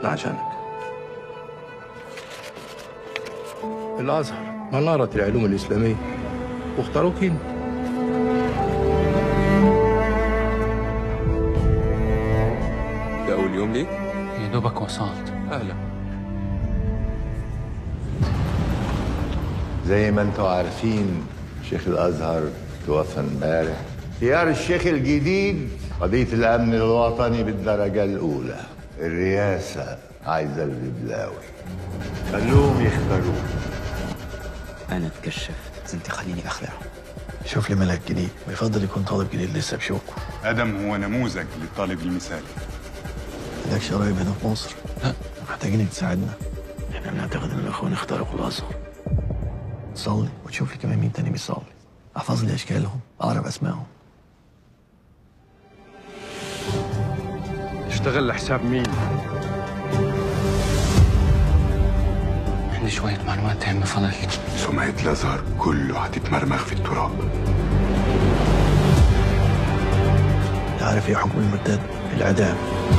تعبنا عشانك الازهر مناره العلوم الاسلاميه واختاروك انت ده أول يوم ليك؟ يا دوبك وصلت أهلا زي ما انتم عارفين شيخ الازهر توفى امبارح اختيار الشيخ الجديد قضيه الامن الوطني بالدرجه الاولى الرئاسه عايزه الببلاوي خلوهم يختاروه انا اتكشفت بس انت خليني اخلع شوف لي ملك جديد ويفضل يكون طالب جديد لسه بشوكه ادم هو نموذج للطالب المثالي عندكش قرايب هنا في مصر لا محتاجينك تساعدنا احنا بنعتقد ان الاخوان اخترقوا الازهر صلي وتشوف لي كمان مين تاني بيصلي احفظ لي اشكالهم اعرف اسمائهم اشتغل لحساب مين؟ عندي شوية معلومات تهم فضل سمعة الازهر كله هتتمرمغ في التراب انت عارف ايه حكم المرتد الاعدام